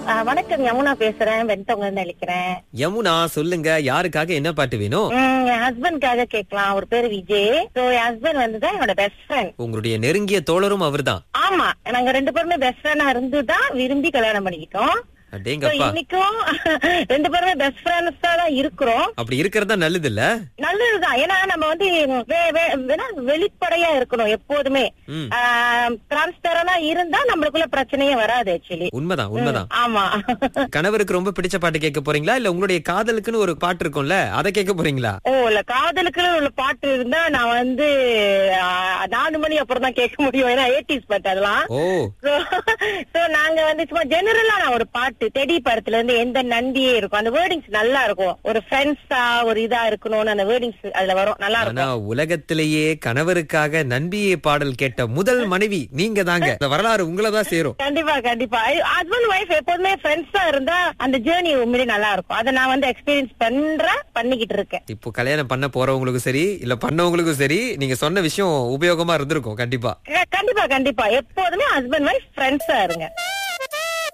ஆ, வணக்கம் யமுனா பேசுறேன் வெண்தவங்க நினைக்கிறேன் யமுனா சொல்லுங்க யாருக்காக என்ன பாட்டு வேணும் ம், என் ஹஸ்பண்ட்காக கேட்கலாம் அவர் பேரு விஜய் சோ என் ஹஸ்பண்ட் வந்துதான் என்னோட பெஸ்ட் ஃப்ரெண்ட் உங்களுடைய நெருங்கிய தோழரும் அவர்தான் ஆமா நாங்க ரெண்டு பேருமே பெஸ்ட் ஃப்ரெண்டா இருந்துதான் விரும்பி கல்யாணம் பண்ணிக்கிட்டோம் So, அடேங்கப்பா இன்னைக்கும் ரெண்டு பேருமே பெஸ்ட் ஃப்ரெண்ட்ஸ் தான் இருக்கிறோம் அப்படி இருக்கிறதா நல்லது இல்ல நல்லதுதான் ஏன்னா நம்ம வந்து வே- வே- வேணா வெளிப்படையா இருக்கணும் எப்போதுமே ம். டிரான்ஸ்பரண்டா இருந்தா நம்மளுக்குள்ள பிரச்சனையே வராது ஆக்சுவலி உண்மைதான் உண்மைதான் ஆமா கணவருக்கு ரொம்ப பிடிச்ச பாட்டு கேட்க போறீங்களா இல்ல உங்களுடைய காதலுக்குன்னு ஒரு பாட்டு இருக்கும்ல அதை கேட்க போறீங்களா ஓ இல்ல காதலுக்கு உள்ள பாட்டு இருந்தா நான் வந்து ஆ, நாலு மணி அப்புறம் தான் கேட்க முடியும் ஏன்னா ஏடிஸ் பாட்டு அதெல்லாம் ஓ சோ நாங்க வந்து சும்மா ஜெனரலா நான் ஒரு பாட்டு தெடி படத்துல இருந்து எந்த நந்தியே இருக்கும் அந்த வேர்டிங்ஸ் நல்லா இருக்கும் ஒரு ஃப்ரெண்ட்ஸா ஒரு இதா இருக்கணும்னு அந்த வேர்டிங்ஸ் அதுல வரும் நல்லா ஆனா இருக்கும் உலகத்திலேயே கணவருக்காக நண்பியை பாடல் கேட்ட முதல் மனைவி நீங்க தாங்க இந்த வரலாறு உங்களை தான் சேரும் கண்டிப்பா கண்டிப்பா ஹஸ்பண்ட் ஒய்ஃப் எப்போதுமே ஃப்ரெண்ட்ஸா இருந்தா அந்த ஜேர்னி உண்மையிலே நல்லா இருக்கும் அதை நான் வந்து எக்ஸ்பீரியன்ஸ் பண்றேன் பண்ணிக்கிட்டு இருக்கேன் இப்போ கல்யாணம் பண்ண போறவங்களுக்கும் சரி இல்ல பண்ணவங்களுக்கும் சரி நீங்க சொன்ன விஷயம் உபயோகமா இருந்திருக்கும் கண்டிப்பா க- கண்டிப்பா கண்டிப்பா எப்போதுமே ஹஸ்பண்ட் ஒய்ஃப் ஃப்ரெண்ட்ஸா இருங்க